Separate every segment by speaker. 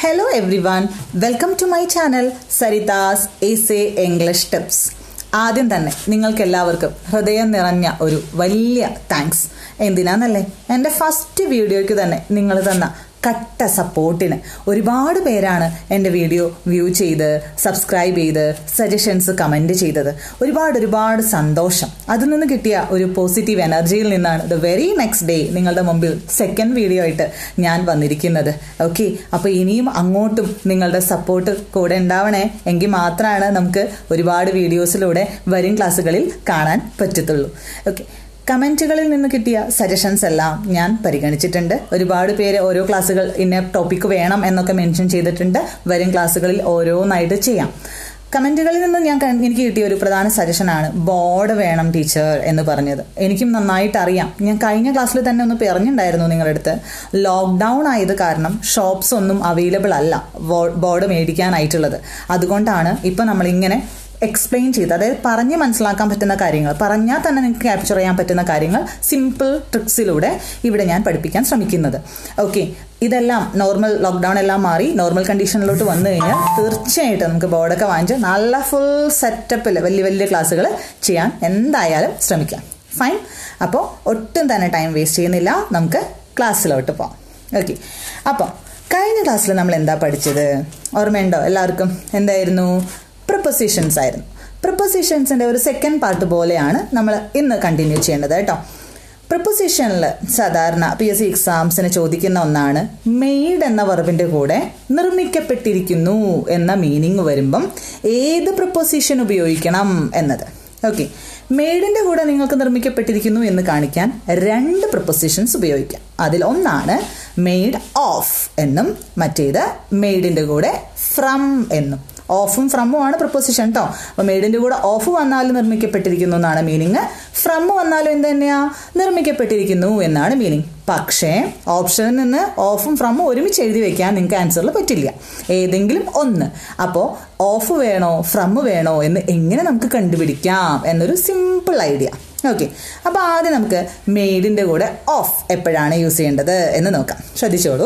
Speaker 1: Hello everyone, welcome to my channel സരിതാസ് S A English tips ആദ്യം തന്നെ നിങ്ങൾക്ക് എല്ലാവർക്കും ഹൃദയം നിറഞ്ഞ ഒരു വലിയ താങ്ക്സ് എന്തിനാന്നല്ലേ എൻ്റെ ഫസ്റ്റ് വീഡിയോയ്ക്ക് തന്നെ നിങ്ങൾ തന്ന കട്ട സപ്പോർട്ടിന് ഒരുപാട് പേരാണ് എൻ്റെ വീഡിയോ വ്യൂ ചെയ്ത് സബ്സ്ക്രൈബ് ചെയ്ത് സജഷൻസ് കമൻറ്റ് ചെയ്തത് ഒരുപാട് ഒരുപാട് സന്തോഷം അതിൽ നിന്ന് കിട്ടിയ ഒരു പോസിറ്റീവ് എനർജിയിൽ നിന്നാണ് ദ വെരി നെക്സ്റ്റ് ഡേ നിങ്ങളുടെ മുമ്പിൽ സെക്കൻഡ് വീഡിയോ ആയിട്ട് ഞാൻ വന്നിരിക്കുന്നത് ഓക്കെ അപ്പോൾ ഇനിയും അങ്ങോട്ടും നിങ്ങളുടെ സപ്പോർട്ട് കൂടെ ഉണ്ടാവണേ എങ്കിൽ മാത്രമാണ് നമുക്ക് ഒരുപാട് വീഡിയോസിലൂടെ വരും ക്ലാസ്സുകളിൽ കാണാൻ പറ്റത്തുള്ളൂ ഓക്കെ കമൻറ്റുകളിൽ നിന്ന് കിട്ടിയ സജഷൻസ് എല്ലാം ഞാൻ പരിഗണിച്ചിട്ടുണ്ട് ഒരുപാട് പേര് ഓരോ ക്ലാസ്സുകൾ ഇന്ന ടോപ്പിക്ക് വേണം എന്നൊക്കെ മെൻഷൻ ചെയ്തിട്ടുണ്ട് വരും ക്ലാസ്സുകളിൽ ഓരോന്നായിട്ട് ചെയ്യാം കമൻറ്റുകളിൽ നിന്ന് ഞാൻ കൺ- എനിക്ക് കിട്ടിയ ഒരു പ്രധാന സജഷനാണ് ബോർഡ് വേണം ടീച്ചർ എന്ന് പറഞ്ഞത് എനിക്കും നന്നായിട്ട് അറിയാം ഞാൻ കഴിഞ്ഞ ക്ലാസ്സിൽ തന്നെ ഒന്ന് പറഞ്ഞിട്ടുണ്ടായിരുന്നു നിങ്ങളുടെ അടുത്ത് ലോക്ക്ഡൗൺ ആയത് കാരണം ഷോപ്സ് ഒന്നും അവൈലബിൾ അല്ല ബോർഡ് മേടിക്കാനായിട്ടുള്ളത് അതുകൊണ്ടാണ് ഇപ്പം നമ്മളിങ്ങനെ എക്സ്പ്ലെയിൻ ചെയ്ത് അതായത് പറഞ്ഞ് മനസ്സിലാക്കാൻ പറ്റുന്ന കാര്യങ്ങൾ പറഞ്ഞാൽ തന്നെ നിങ്ങൾക്ക് ക്യാപ്ചർ ചെയ്യാൻ പറ്റുന്ന കാര്യങ്ങൾ സിമ്പിൾ ട്രിക്സിലൂടെ ഇവിടെ ഞാൻ പഠിപ്പിക്കാൻ ശ്രമിക്കുന്നത് ഓക്കെ ഇതെല്ലാം നോർമൽ ലോക്ക്ഡൗൺ എല്ലാം മാറി നോർമൽ കണ്ടീഷനിലോട്ട് വന്നു കഴിഞ്ഞാൽ തീർച്ചയായിട്ടും നമുക്ക് ബോർഡൊക്കെ വാങ്ങിച്ച് നല്ല ഫുൾ സെറ്റപ്പിൽ വലിയ വലിയ ക്ലാസ്സുകൾ ചെയ്യാൻ എന്തായാലും ശ്രമിക്കാം ഫൈൻ അപ്പോൾ ഒട്ടും തന്നെ ടൈം വേസ്റ്റ് ചെയ്യുന്നില്ല നമുക്ക് ക്ലാസ്സിലോട്ട് പോകാം ഓക്കെ അപ്പോൾ കഴിഞ്ഞ ക്ലാസ്സിൽ നമ്മൾ എന്താ പഠിച്ചത് ഓർമ്മയുണ്ടോ എല്ലാവർക്കും എന്തായിരുന്നു പ്രൊപ്പസിഷൻസ് ആയിരുന്നു പ്രൊപ്പസിഷൻസിൻ്റെ ഒരു സെക്കൻഡ് പാർട്ട് പോലെയാണ് നമ്മൾ ഇന്ന് കണ്ടിന്യൂ ചെയ്യേണ്ടത് കേട്ടോ പ്രൊപ്പസിഷനിൽ സാധാരണ പി എസ് സി എക്സാംസിന് ചോദിക്കുന്ന ഒന്നാണ് മെയ്ഡ് എന്ന വെർബിൻ്റെ കൂടെ നിർമ്മിക്കപ്പെട്ടിരിക്കുന്നു എന്ന മീനിങ് വരുമ്പം ഏത് പ്രൊപ്പോസിഷൻ ഉപയോഗിക്കണം എന്നത് ഓക്കെ മെയ്ഡിൻ്റെ കൂടെ നിങ്ങൾക്ക് നിർമ്മിക്കപ്പെട്ടിരിക്കുന്നു എന്ന് കാണിക്കാൻ രണ്ട് പ്രൊപ്പോസിഷൻസ് ഉപയോഗിക്കാം അതിൽ ഒന്നാണ് മെയ്ഡ് ഓഫ് എന്നും മറ്റേത് മെയ്ഡിൻ്റെ കൂടെ ഫ്രം എന്നും ഓഫും ഫ്രമ്മും ആണ് പ്രൊപ്പോസിഷൻ കേട്ടോ അപ്പോൾ മെയ്ഡിൻ്റെ കൂടെ ഓഫ് വന്നാലും നിർമ്മിക്കപ്പെട്ടിരിക്കുന്നു എന്നാണ് മീനിങ് ഫ്രം വന്നാലും എന്ത് തന്നെയാ നിർമ്മിക്കപ്പെട്ടിരിക്കുന്നു എന്നാണ് മീനിങ് പക്ഷേ ഓപ്ഷനിൽ നിന്ന് ഓഫും ഫ്രമ്മും ഒരുമിച്ച് എഴുതി വെക്കാൻ നിങ്ങൾക്ക് ആൻസറിൽ പറ്റില്ല ഏതെങ്കിലും ഒന്ന് അപ്പോൾ ഓഫ് വേണോ ഫ്രം വേണോ എന്ന് എങ്ങനെ നമുക്ക് കണ്ടുപിടിക്കാം എന്നൊരു സിമ്പിൾ ഐഡിയ ഓക്കെ അപ്പോൾ ആദ്യം നമുക്ക് മെയ്ഡിൻ്റെ കൂടെ ഓഫ് എപ്പോഴാണ് യൂസ് ചെയ്യേണ്ടത് എന്ന് നോക്കാം ശ്രദ്ധിച്ചോളൂ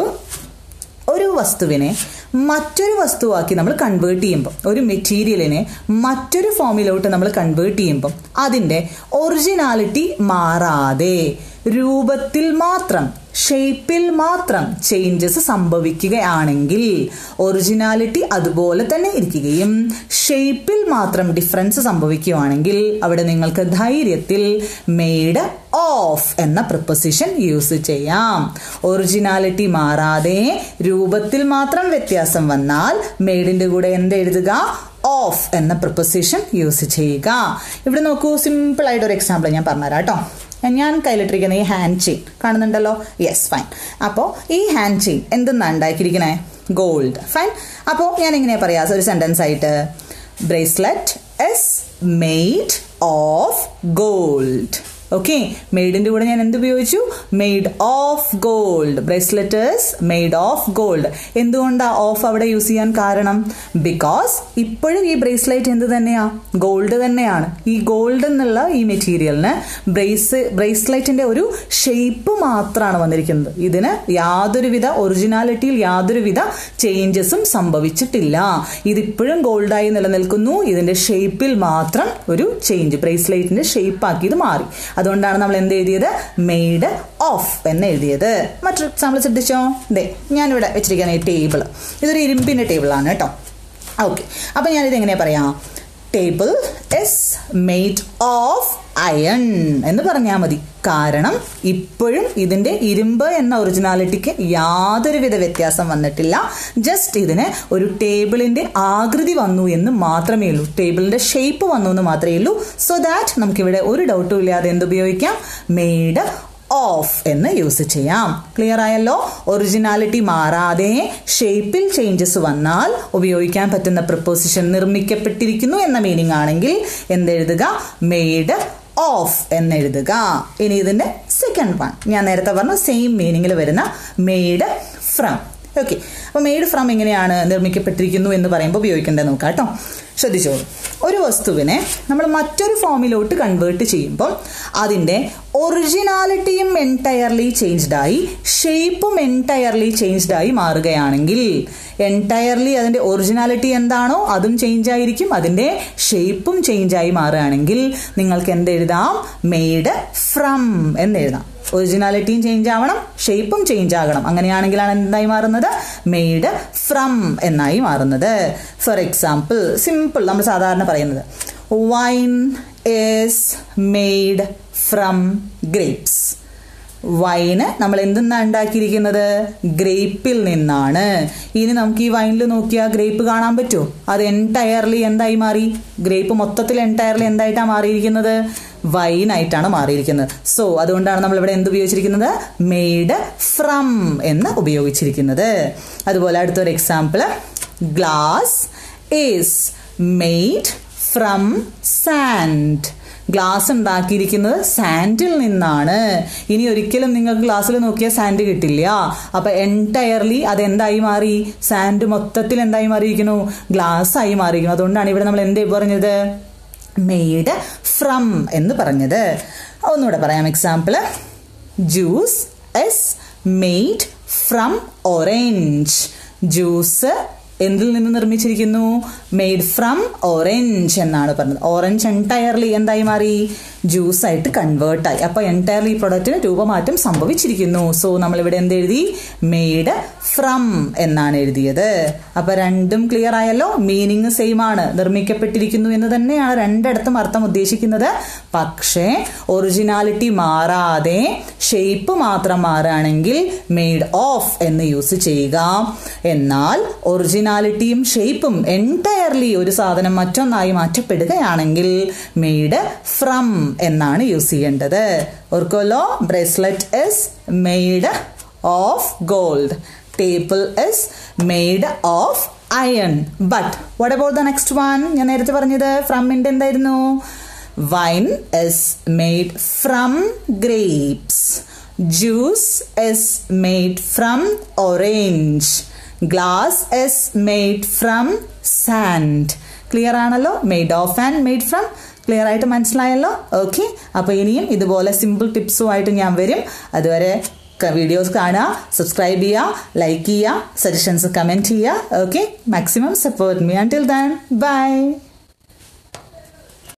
Speaker 1: ഒരു വസ്തുവിനെ മറ്റൊരു വസ്തുവാക്കി നമ്മൾ കൺവേർട്ട് ചെയ്യുമ്പോൾ ഒരു മെറ്റീരിയലിനെ മറ്റൊരു ഫോമിലോട്ട് നമ്മൾ കൺവേർട്ട് ചെയ്യുമ്പോൾ അതിൻ്റെ ഒറിജിനാലിറ്റി മാറാതെ രൂപത്തിൽ മാത്രം ഷേപ്പിൽ മാത്രം ചേഞ്ചസ് സംഭവിക്കുകയാണെങ്കിൽ ഒറിജിനാലിറ്റി അതുപോലെ തന്നെ ഇരിക്കുകയും ഷേപ്പിൽ മാത്രം ഡിഫറൻസ് സംഭവിക്കുകയാണെങ്കിൽ അവിടെ നിങ്ങൾക്ക് ധൈര്യത്തിൽ മെയ്ഡ് ഓഫ് എന്ന പ്രൊപ്പസിഷൻ യൂസ് ചെയ്യാം ഒറിജിനാലിറ്റി മാറാതെ രൂപത്തിൽ മാത്രം വ്യത്യാസം വന്നാൽ മെയ്ഡിന്റെ കൂടെ എന്ത് എഴുതുക ഓഫ് എന്ന പ്രൊപ്പസിഷൻ യൂസ് ചെയ്യുക ഇവിടെ നോക്കൂ സിമ്പിൾ ആയിട്ട് ഒരു എക്സാമ്പിൾ ഞാൻ പറഞ്ഞുതരാം കേട്ടോ ഞാൻ കയ്യിലിട്ടിരിക്കുന്ന ഈ ഹാൻഡ് ചെയിൻ കാണുന്നുണ്ടല്ലോ യെസ് ഫൈൻ അപ്പോൾ ഈ ഹാൻഡ് ചെയിൻ എന്തെന്നാണ് ഉണ്ടാക്കിയിരിക്കണേ ഗോൾഡ് ഫൈൻ അപ്പോൾ ഞാൻ എങ്ങനെയാ പറയാ ഒരു സെൻറ്റൻസ് ആയിട്ട് bracelet is made of gold okay മെയ്ഡിന്റെ കൂടെ ഞാൻ എന്ത് ഉപയോഗിച്ചു made of gold bracelets made of gold എന്തുകൊണ്ടാ ഓഫ് അവിടെ യൂസ് ചെയ്യാൻ കാരണം ബിക്കോസ് ഇപ്പോഴും ഈ ബ്രേസ്ലെറ്റ് എന്ത് തന്നെയാ ഗോൾഡ് തന്നെയാണ് ഈ ഗോൾഡ് എന്നുള്ള ഈ മെറ്റീരിയലിന് ബ്രേസ് ബ്രേസ്ലെറ്റിന്റെ ഒരു ഷേപ്പ് മാത്രമാണ് വന്നിരിക്കുന്നത് ഇതിന് യാതൊരുവിധ ഒറിജിനാലിറ്റിയിൽ യാതൊരുവിധ ചേഞ്ചസും സംഭവിച്ചിട്ടില്ല ഇതിപ്പോഴും ഗോൾഡായി നിലനിൽക്കുന്നു ഇതിന്റെ ഷേപ്പിൽ മാത്രം ഒരു ചേഞ്ച് ബ്രേസ്ലെറ്റിന്റെ ഷേപ്പ് ആക്കി ഇത് മാറി അതുകൊണ്ടാണ് നമ്മൾ എന്ത് എഴുതിയത് മെയ്ഡ് ഓഫ് എന്ന് എഴുതിയത് മറ്റൊരു എക്സാമ്പിൾ ശ്രദ്ധിച്ചോ ദേ ഞാനിവിടെ വെച്ചിരിക്കുന്ന ഈ ടേബിൾ ഇതൊരു ഇരുമ്പിന്റെ ടേബിളാണ് കേട്ടോ ഓക്കെ അപ്പം ഞാനിത് എങ്ങനെയാ പറയാ table is made of iron എന്ന് പറഞ്ഞാൽ മതി കാരണം ഇപ്പോഴും ഇതിന്റെ ഇരുമ്പ് എന്ന ഒറിജിനാലിറ്റിക്ക് യാതൊരുവിധ വ്യത്യാസം വന്നിട്ടില്ല ജസ്റ്റ് ഇതിന് ഒരു ടേബിളിന്റെ ആകൃതി വന്നു എന്ന് മാത്രമേ ഉള്ളൂ ടേബിളിന്റെ ഷേപ്പ് വന്നു എന്ന് മാത്രമേ ഉള്ളൂ സോ ദാറ്റ് നമുക്കിവിടെ ഒരു ഡൗട്ടും ഇല്ലാതെ എന്ത് ഉപയോഗിക്കാം മെയ്ഡ് ഓഫ് എന്ന് യൂസ് ചെയ്യാം ക്ലിയർ ആയല്ലോ ഒറിജിനാലിറ്റി മാറാതെ ഷേപ്പിൽ ചേഞ്ചസ് വന്നാൽ ഉപയോഗിക്കാൻ പറ്റുന്ന പ്രപ്പോസിഷൻ നിർമ്മിക്കപ്പെട്ടിരിക്കുന്നു എന്ന മീനിങ് ആണെങ്കിൽ എന്തെഴുതുക മെയ്ഡ് ഓഫ് എന്നെഴുതുക ഇനി ഇതിന്റെ സെക്കൻഡ് വൺ ഞാൻ നേരത്തെ പറഞ്ഞ സെയിം മീനിങ്ങിൽ വരുന്ന മെയ്ഡ് ഫ്രം ഓക്കെ അപ്പോൾ മെയ്ഡ് ഫ്രം എങ്ങനെയാണ് നിർമ്മിക്കപ്പെട്ടിരിക്കുന്നു എന്ന് പറയുമ്പോൾ ഉപയോഗിക്കേണ്ടത് നോക്കാം കേട്ടോ ശ്രദ്ധിച്ചോളൂ ഒരു വസ്തുവിനെ നമ്മൾ മറ്റൊരു ഫോമിലോട്ട് കൺവേർട്ട് ചെയ്യുമ്പോൾ അതിൻ്റെ ഒറിജിനാലിറ്റിയും എൻറ്റയർലി ചേഞ്ച്ഡ് ആയി ഷേപ്പും എൻറ്റയർലി ചേഞ്ച്ഡ് ആയി മാറുകയാണെങ്കിൽ എൻറ്റയർലി അതിൻ്റെ ഒറിജിനാലിറ്റി എന്താണോ അതും ചേഞ്ച് ആയിരിക്കും അതിൻ്റെ ഷേപ്പും ചേഞ്ച് ആയി മാറുകയാണെങ്കിൽ നിങ്ങൾക്ക് എന്തെഴുതാം മെയ്ഡ് ഫ്രം എന്നെഴുതാം ഒറിജിനാലിറ്റിയും ചേഞ്ച് ആവണം ഷേപ്പും ചേഞ്ച് ആകണം അങ്ങനെയാണെങ്കിലാണ് എന്തായി മാറുന്നത് മെയ്ഡ് ഫ്രം എന്നായി മാറുന്നത് ഫോർ എക്സാമ്പിൾ സിമ്പിൾ നമ്മൾ സാധാരണ പറയുന്നത് wine is made from grapes വൈന് നമ്മൾ എന്തെന്നാണ് ഉണ്ടാക്കിയിരിക്കുന്നത് ഗ്രേപ്പിൽ നിന്നാണ് ഇനി നമുക്ക് ഈ വൈനിൽ നോക്കിയാൽ ഗ്രേപ്പ് കാണാൻ പറ്റുമോ അത് എൻറ്റയർലി എന്തായി മാറി ഗ്രേപ്പ് മൊത്തത്തിൽ എൻറ്റയർലി എന്തായിട്ടാണ് മാറിയിരിക്കുന്നത് വൈനായിട്ടാണ് മാറിയിരിക്കുന്നത് സോ അതുകൊണ്ടാണ് നമ്മൾ ഇവിടെ എന്ത് ഉപയോഗിച്ചിരിക്കുന്നത് മെയ്ഡ് ഫ്രം എന്ന് ഉപയോഗിച്ചിരിക്കുന്നത് അതുപോലെ അടുത്തൊരു example glass is made from sand glass ഉണ്ടാക്കിയിരിക്കുന്നത് സാൻഡിൽ നിന്നാണ് ഇനി ഒരിക്കലും നിങ്ങൾക്ക് ഗ്ലാസ്സിൽ നോക്കിയാൽ സാൻഡ് കിട്ടില്ല അപ്പൊ എൻറ്റയർലി അത് എന്തായി മാറി സാൻഡ് മൊത്തത്തിൽ എന്തായി മാറിയിരിക്കുന്നു ഗ്ലാസ് ആയി മാറിയിരിക്കുന്നു അതുകൊണ്ടാണ് ഇവിടെ നമ്മൾ എന്ത് പറഞ്ഞത് മെയ്ഡ് ഫ്രം എന്ന് പറഞ്ഞത് ഒന്നുകൂടെ പറയാം example juice is made from orange juice എന്തിൽ നിന്ന് നിർമ്മിച്ചിരിക്കുന്നു മെയ്ഡ് ഫ്രം ഓറഞ്ച് എന്നാണ് പറഞ്ഞത് ഓറഞ്ച് എൻറ്റയർലി എന്തായി മാറി ജ്യൂസ് ആയിട്ട് കൺവേർട്ട് ആയി അപ്പോൾ എൻറ്റയർലി ഈ പ്രൊഡക്റ്റിന് രൂപമാറ്റം സംഭവിച്ചിരിക്കുന്നു സോ നമ്മൾ ഇവിടെ എന്ത് എഴുതി മെയ്ഡ് ഫ്രം എന്നാണ് എഴുതിയത് അപ്പൊ രണ്ടും ക്ലിയർ ആയല്ലോ മീനിങ് സെയിം ആണ് നിർമ്മിക്കപ്പെട്ടിരിക്കുന്നു എന്ന് തന്നെയാണ് രണ്ടിടത്തും അർത്ഥം ഉദ്ദേശിക്കുന്നത് പക്ഷേ ഒറിജിനാലിറ്റി മാറാതെ ഷേപ്പ് മാത്രം മാറുകയാണെങ്കിൽ മെയ്ഡ് ഓഫ് എന്ന് യൂസ് ചെയ്യുക എന്നാൽ ഒറിജിനാലിറ്റിയും ഷേപ്പും എൻറ്റയർലി ഒരു സാധനം മറ്റൊന്നായി മാറ്റപ്പെടുകയാണെങ്കിൽ മെയ്ഡ് ഫ്രം എന്നാണ് യൂസ് ചെയ്യേണ്ടത് ഓർക്കുമല്ലോ bracelet is made of gold table is made of iron but what about the next one ഞാൻ നേരത്തെ പറഞ്ഞത് ഫ്രമിന്റെ എന്തായിരുന്നു wine is made from grapes juice is made from orange glass is made from sand clear ആണല്ലോ made of and made from clear ആയിട്ട് മനസ്സിലായല്ലോ okay അപ്പോൾ ഇനിയും ഇതുപോലെ സിമ്പിൾ ടിപ്സുമായിട്ട് ഞാൻ വരും അതുവരെ വീഡിയോസ് കാണുക സബ്സ്ക്രൈബ് ചെയ്യുക ലൈക്ക് ചെയ്യുക സജഷൻസ് കമൻറ്റ് ചെയ്യുക okay maximum support me until then by